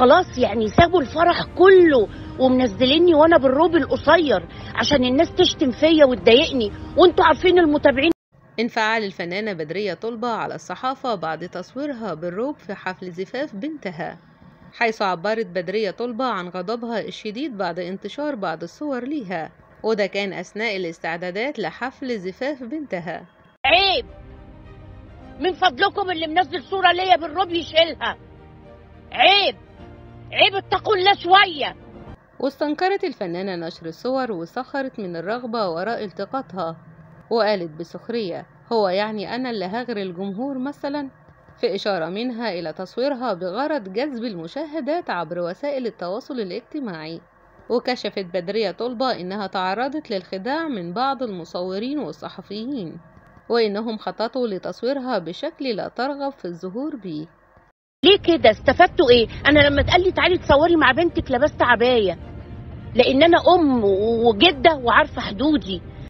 خلاص يعني سابوا الفرح كله ومنزليني وانا بالروب القصير عشان الناس تشتم فيا وتضايقني وانتوا عارفين المتابعين انفعال الفنانة بدرية طلبة على الصحافة بعد تصويرها بالروب في حفل زفاف بنتها حيث عبرت بدرية طلبة عن غضبها الشديد بعد انتشار بعض الصور ليها وده كان أثناء الاستعدادات لحفل زفاف بنتها عيب من فضلكم اللي منزل صورة ليا بالروب يشيلها عيب عيب اتقوا الله شوية واستنكرت الفنانة نشر الصور وسخرت من الرغبة وراء التقاطها وقالت بسخرية هو يعني أنا اللي هغري الجمهور مثلا في إشارة منها إلى تصويرها بغرض جذب المشاهدات عبر وسائل التواصل الاجتماعي وكشفت بدرية طلبة إنها تعرضت للخداع من بعض المصورين والصحفيين وإنهم خططوا لتصويرها بشكل لا ترغب في الظهور بيه ليه كده استفدتوا ايه انا لما اتقال لي تعالي تصوري مع بنتك لبست عبايه لان انا ام وجده وعارفه حدودي